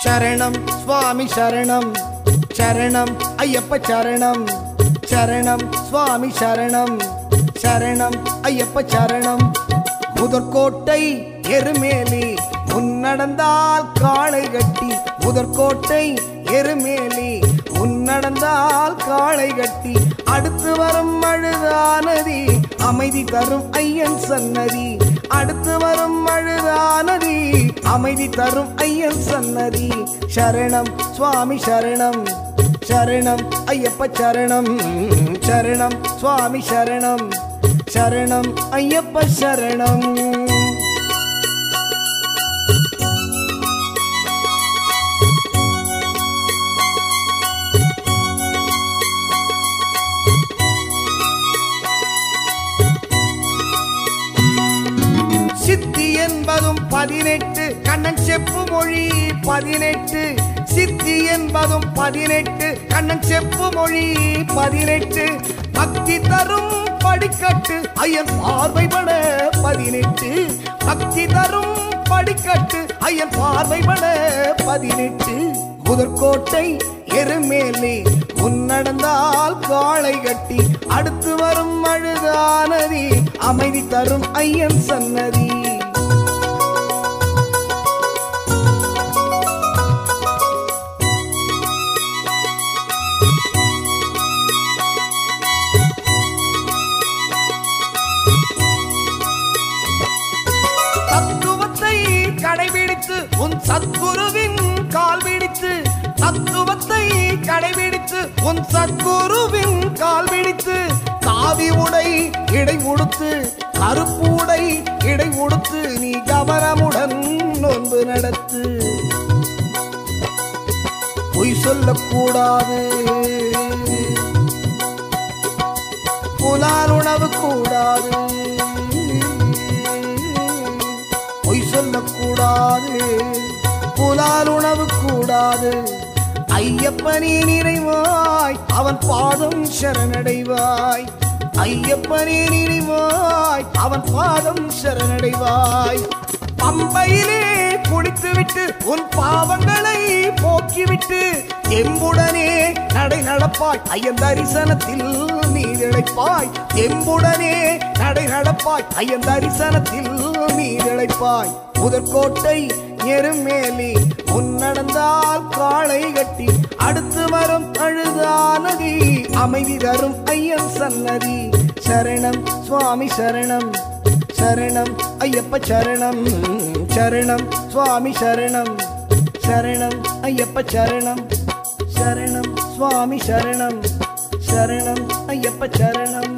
சரணம் சுவாமி சரணம் சரணம் ஐயப்ப சரணம் சரணம் சுவாமி சரணம் சரணம் ஐயப்ப சரணம் முதற்கோட்டை எருமேலி முன்னடந்தால் காளை கட்டி முதற்கோட்டை எருமேலி முன்னடந்தால் காளை கட்டி அடுத்து வரும் அழுதானதி அமைதி தரும் ஐயன் சன்னதி அடுத்து வரும் அழுதானதி அமைதி தரும் ஐயன் சன்னதி சரணம் சுவாமி சரணம் சரணம் ஐயப்ப சரணம் சரணம் சுவாமி சரணம் சரணம் ஐயப்ப சரணம் சித்தி என்பதும் பதினெட்டு கண்ணன் செப்பு மொழி பதினெட்டு சித்தி என்பதும் பதினெட்டு கண்ணன் செப்பு மொழி பதினெட்டு பக்தி தரும் படிக்கட்டு ஐயன் பார்வைபட பதினெட்டு பக்தி தரும் படிக்கட்டு ஐயன் பார்வைபட பதினெட்டு முதற்கோட்டை எருமேலி முன்னடந்தால் காளை கட்டி அடுத்து வரும் அழுதானதி அமைதி தரும் ஐயன் சன்னதி தத்துவத்தை கடைபிடித்து உன் சத்குருவின் கால் பிடித்து தத்துவத்தை கடைபிடித்து உன் சத்குருவின் கால் பிடித்து காவி உடை இடை உடுத்து கருப்பு உடை இடை உடுத்து நீ கவனமுடன் நோன்பு நடத்து பொய் சொல்லக்கூடாது புலால் உணவு கூடாது பொய் சொல்லக்கூடாது புலால் உணவு கூடாது ஐயப்பனே நிறைவாய் அவன் பாதம் சரணடைவாய் ஐயப்பனே நிறைவாய் அவன் பாதம் சரணடைவாய் பம்பையிலே குடித்துவிட்டு உன் பாவங்களை போக்கிவிட்டு எம்புடனே நடை நடப்பாய் ஐயன் தரிசனத்தில் நீ இழைப்பாய் எம்புடனே நடை நடப்பாய் ஐயன் தரிசனத்தில் நீ இழைப்பாய் முதற்கோட்டை எருமேலி முன்னடந்தால் காளை கட்டி அடுத்து வரும் அழுதானதி அமைதி தரும் ஐயன் சன்னதி சரணம் சுவாமி சரணம் சரணம் ஐயப்ப சரணம் சரணம் சுவாமி சரணம் சரணம் ஐயப்ப சரணம் சரணம் சுவாமி சரணம் சரணம் ஐயப்ப சரணம்